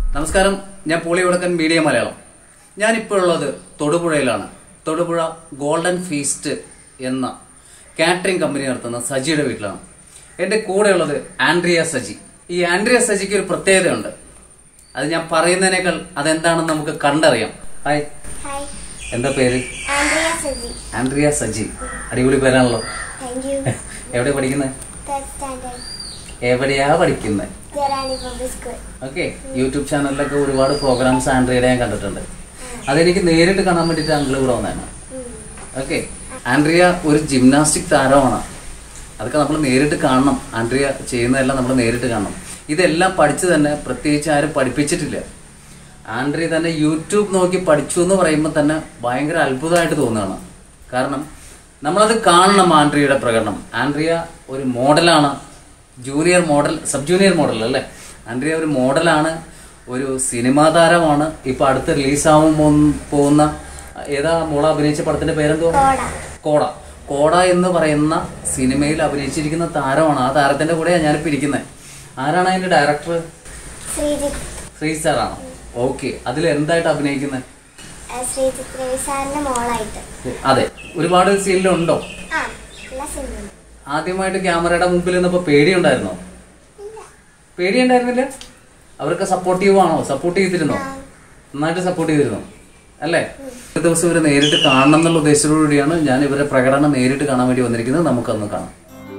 നമസ്കാരം ഞാൻ പുളിയുടക്കൻ മീഡിയ മലയാളം ഞാനിപ്പോൾ ഉള്ളത് തൊടുപുഴയിലാണ് തൊടുപുഴ ഗോൾഡൻ ഫീസ്റ്റ് എന്ന കാറ്ററിംഗ് കമ്പനി നടത്തുന്ന സജിയുടെ വീട്ടിലാണ് എൻ്റെ കൂടെയുള്ളത് ആൻഡ്രിയ സജി ഈ ആൻഡ്രിയ സജിക്ക് ഒരു പ്രത്യേകതയുണ്ട് അത് ഞാൻ പറയുന്നതിനേക്കാൾ അതെന്താണെന്ന് നമുക്ക് കണ്ടറിയാം ഹായ് ഹായ് എന്താ പേര് ആൻഡ്രിയ സജി ആൻഡ്രിയ സജി അടിപൊളി പേരാണല്ലോ താങ്ക് യു എവിടെ പഠിക്കുന്നത് തേർഡ് സ്റ്റാൻഡേർഡ് എവിടെയാ പഠിക്കുന്നത് Jayarani public school okay YouTube ചാനലിലൊക്കെ ഒരുപാട് പ്രോഗ്രാംസ് ആൻഡ്രിയുടെ ഞാൻ കണ്ടിട്ടുണ്ട് അതെനിക്ക് നേരിട്ട് കാണാൻ വേണ്ടിയിട്ട് അങ്കിൾ ഇവിടെ വന്നതാണ് ഓക്കെ ആൻഡ്രിയ ഒരു ജിംനാസ്റ്റിക് താരമാണ് അതൊക്കെ നമ്മൾ നേരിട്ട് കാണണം ആൻഡ്രിയ ചെയ്യുന്നതെല്ലാം നമ്മൾ നേരിട്ട് കാണണം ഇതെല്ലാം പഠിച്ചു തന്നെ പ്രത്യേകിച്ച് ആരും പഠിപ്പിച്ചിട്ടില്ല ആൻഡ്രിയ തന്നെ യൂട്യൂബ് നോക്കി പഠിച്ചു എന്ന് പറയുമ്പോൾ തന്നെ ഭയങ്കര അത്ഭുതമായിട്ട് തോന്നുകയാണ് കാരണം നമ്മളത് കാണണം ആൻഡ്രിയയുടെ പ്രകടനം ആൻഡ്രിയ ഒരു മോഡലാണ് junior model sub junior model അല്ലേ ആൻഡ്രിയ ഒരു മോഡലാണ് ഒരു സിനിമാ താരമാണ് ഇപ്പൊ അടുത്ത് റിലീസാവാൻ പോകുന്ന ഏതാ മോള അഭിനയിച്ച പടത്തിന്റെ പേരെന്തോ കോട കോട കോട എന്ന് പറയുന്ന സിനിമയിൽ അഭിനയിച്ചിരിക്കുന്ന താരമാണ് ആ താരത്തിന്റെ കൂടെയാണ് ഞാനിപ്പോൾ ഇരിക്കുന്നത് ആരാണ് അതിന്റെ ഡയറക്ടർ ശ്രീജിത്ത് ശ്രീ സാറാണ് ഓക്കെ അതിൽ എന്തായിട്ട് അഭിനയിക്കുന്നത് ആ, ശ്രീജിത്ത് രവി സാറിന്റെ മോളായിട്ട് അതെ ഒരുപാട് സീനിലുണ്ടോ ആ എല്ലാ സിനിമയും ആദ്യമായിട്ട് ക്യാമറയുടെ മുമ്പിൽ നിന്നപ്പോൾ പേടിയുണ്ടായിരുന്നോ പേടിയുണ്ടായിരുന്നില്ല അവർക്ക് സപ്പോർട്ടീവ് ആണോ സപ്പോർട്ട് ചെയ്തിരുന്നോ നന്നായിട്ട് സപ്പോർട്ട് ചെയ്തിരുന്നു അല്ലേ ഒരു ദിവസം ഇവരെ നേരിട്ട് കാണണം എന്നുള്ള ഉദ്ദേശത്തോടുകൂടിയാണ് ഞാൻ ഇവരെ പ്രകടനം നേരിട്ട് കാണാൻ വേണ്ടി വന്നിരിക്കുന്നത് നമുക്കൊന്ന് കാണാം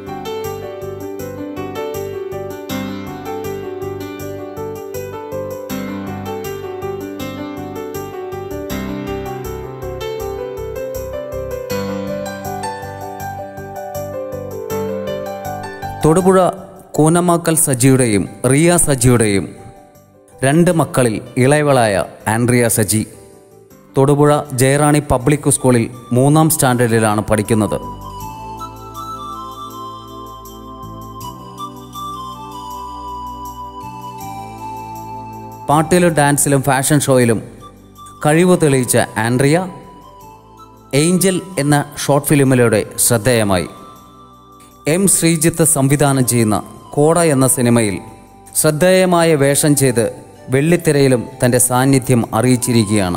തൊടുപുഴ കൂനമാക്കൽ സജിയുടെയും റിയ സജിയുടെയും രണ്ട് മക്കളിൽ ഇളയവളായ ആൻഡ്രിയ സജി തൊടുപുഴ ജയറാണി പബ്ലിക് സ്കൂളിൽ മൂന്നാം സ്റ്റാൻഡേർഡിലാണ് പഠിക്കുന്നത് പാട്ടിലും ഡാൻസിലും ഫാഷൻ ഷോയിലും കഴിവ് തെളിയിച്ച ആൻഡ്രിയ ഏഞ്ചൽ എന്ന ഷോർട്ട് ഫിലിമിലൂടെ ശ്രദ്ധേയമായി എം ശ്രീജിത്ത് സംവിധാനം ചെയ്യുന്ന കോട എന്ന സിനിമയിൽ ശ്രദ്ധേയമായ വേഷം ചെയ്ത് വെള്ളിത്തിരയിലും തൻ്റെ സാന്നിധ്യം അറിയിച്ചിരിക്കുകയാണ്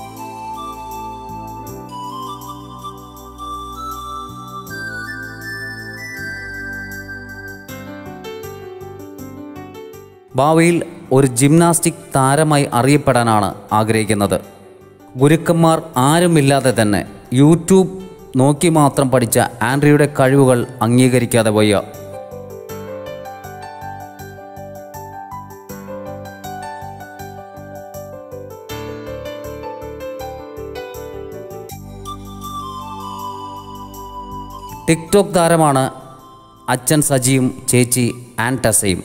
ഭാവിയിൽ ഒരു ജിംനാസ്റ്റിക് താരമായി അറിയപ്പെടാനാണ് ആഗ്രഹിക്കുന്നത് ഗുരുക്കന്മാർ ആരുമില്ലാതെ തന്നെ യൂട്യൂബ് നോക്കി മാത്രം പഠിച്ച ആൻഡ്രിയുടെ കഴിവുകൾ അംഗീകരിക്കാതെ വയ്യ ടിക്ടോക്ക് താരമാണ് അച്ഛൻ സജിയും ചേച്ചി ആൻറ്റസയും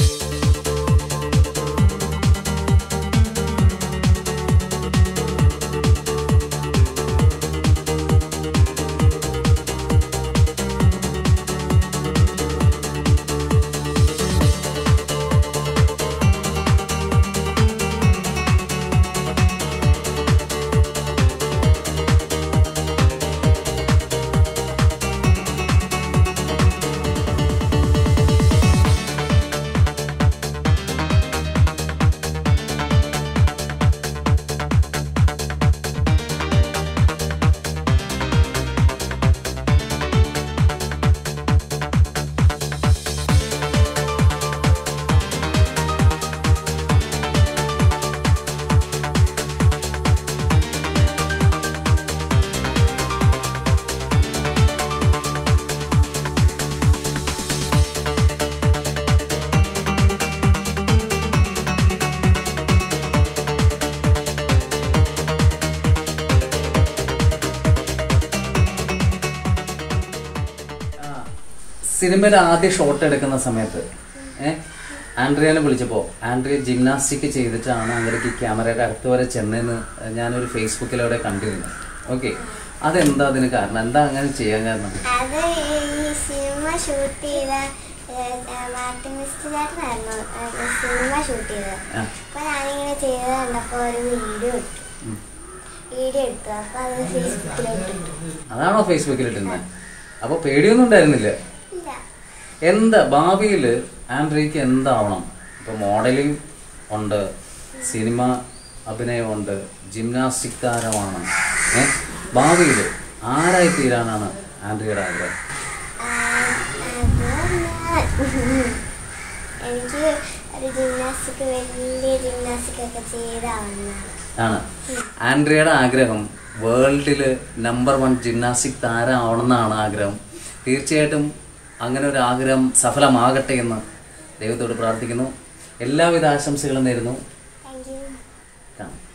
സിനിമയുടെ ആദ്യ ഷോട്ട് എടുക്കുന്ന സമയത്ത് ഏഹ് ആൻഡ്രിയനെ വിളിച്ചപ്പോൾ ആൻഡ്രിയ ജിംനാസ്റ്റിക് ചെയ്തിട്ടാണ് അങ്ങടേക്ക് ക്യാമറയുടെ അടുത്ത് വരെ ചെന്നെന്ന് ഞാനൊരു ഫേസ്ബുക്കിലൂടെ കണ്ടിരുന്നു ഓക്കെ അതെന്താ അതിന് കാരണം എന്താ അങ്ങനെ ചെയ്യാൻ കാരണം അത് ഈ സിനിമ ഷൂട്ട് ചെയ്ത മാർട്ടിൻ മിസ്റ്റർ ചേട്ടനായിരുന്നു ആ, സിനിമ ഷൂട്ട് ചെയ്തത് ആ. അപ്പൊ ഞാനിങ്ങനെ ചെയ്തത് കണ്ടപ്പോ ഒരു വീഡിയോ ഇട്ടു വീഡിയോ എടുത്തു അപ്പൊ അത് ഫേസ്ബുക്കിലോട്ട് ഇട്ടു അതാണോ ഫേസ്ബുക്കിൽ ഇട്ടുന്നത് അപ്പോൾ പേടിയൊന്നും ഉണ്ടായിരുന്നില്ല ഇല്ല എന്താ ഭാവിയിൽ ആൻഡ്രിയക്ക് എന്താവണം ഇപ്പൊ മോഡലിംഗ് ഉണ്ട് സിനിമ അഭിനയമുണ്ട് ജിംനാസ്റ്റിക് താരമാണ് ഏ ഭാവിയിൽ ആരായി തീരാനാണ് ആൻഡ്രിയുടെ ആഗ്രഹം എനിക്ക് ഒരു ജിംനാസ്റ്റിക് വലിയ ജിംനാസ്റ്റിക് ഒക്കെ ചെയ്താവുന്നതാണ് ആണ് ആൻഡ്രിയയുടെ ആഗ്രഹം വേൾഡിൽ നമ്പർ വൺ ജിംനാസ്റ്റിക് താരമാവണമെന്നാണ് ആഗ്രഹം തീർച്ചയായിട്ടും അങ്ങനെ ഒരു ആഗ്രഹം സഫലമാകട്ടെ എന്ന് ദൈവത്തോട് പ്രാർത്ഥിക്കുന്നു എല്ലാവിധ ആശംസകളും നേരുന്നു താങ്ക് യു കാണാം